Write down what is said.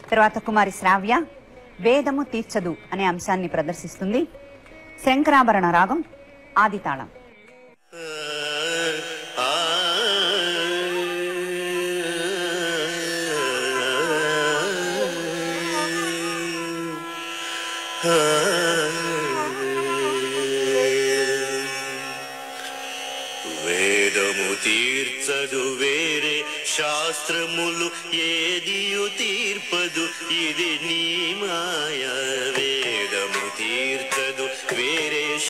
తర్వాత కుమారి శ్రావ్య వేదము తీర్చదు అనే అంశాన్ని ప్రదర్శిస్తుంది శంకరాభరణ రాగం ఆదితాళం వేదము తీర్చదు వేరే శాస్త్రములు ఏదియు తీర్పదు ఇది నీ మాయ వేదము తీర్చదు